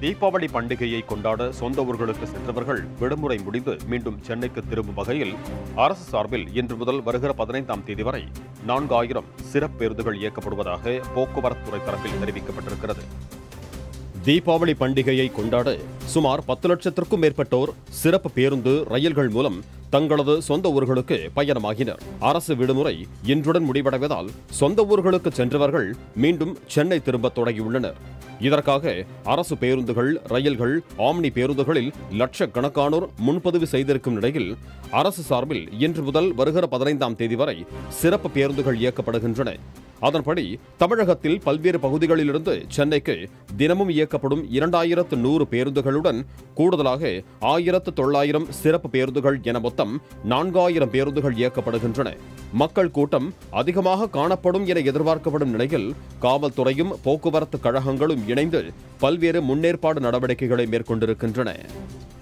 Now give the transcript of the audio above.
தீபாவளி பண்டிகையை கொண்டாட சொந்த ஊர்களுக்கு சென்றவர்கள் விடுமுறை முடிந்து மீண்டும் சென்னைக்கு திரும்பும் வகையில் அரசு சார்பில் இன்று முதல் வருகிற பதினைந்தாம் தேதி வரை நான்காயிரம் சிறப்பு பேருந்துகள் இயக்கப்படுவதாக போக்குவரத்து துறை தரப்பில் தெரிவிக்கப்பட்டிருக்கிறது தீபாவளி பண்டிகையை கொண்டாட சுமார் பத்து லட்சத்திற்கும் மேற்பட்டோர் சிறப்பு பேருந்து ரயில்கள் மூலம் தங்களது சொந்த ஊர்களுக்கு பயணமாகினர் அரசு விடுமுறை இன்றுடன் முடிவடைவதால் சொந்த ஊர்களுக்கு சென்றவர்கள் மீண்டும் சென்னை திரும்ப தொடங்கியுள்ளனர் இதற்காக அரசு பேருந்துகள் ரயில்கள் ஆம்னி பேருந்துகளில் லட்சக்கணக்கானோர் முன்பதிவு செய்திருக்கும் நிலையில் அரசு சார்பில் இன்று முதல் வருகிற பதினைந்தாம் தேதி வரை சிறப்பு பேருந்துகள் இயக்கப்படுகின்றன அதன்படி தமிழகத்தில் பல்வேறு பகுதிகளிலிருந்து சென்னைக்கு தினமும் இயக்கப்படும் இரண்டாயிரத்து நூறு பேருந்துகளுடன் கூடுதலாக ஆயிரத்து தொள்ளாயிரம் சிறப்பு பேருந்துகள் என மொத்தம் நான்காயிரம் பேருந்துகள் இயக்கப்படுகின்றன மக்கள் கூட்டம் அதிகமாக காணப்படும் என எதிர்பார்க்கப்படும் நிலையில் காவல்துறையும் போக்குவரத்து கழகங்களும் இணைந்து பல்வேறு முன்னேற்பாடு நடவடிக்கைகளை மேற்கொண்டிருக்கின்றன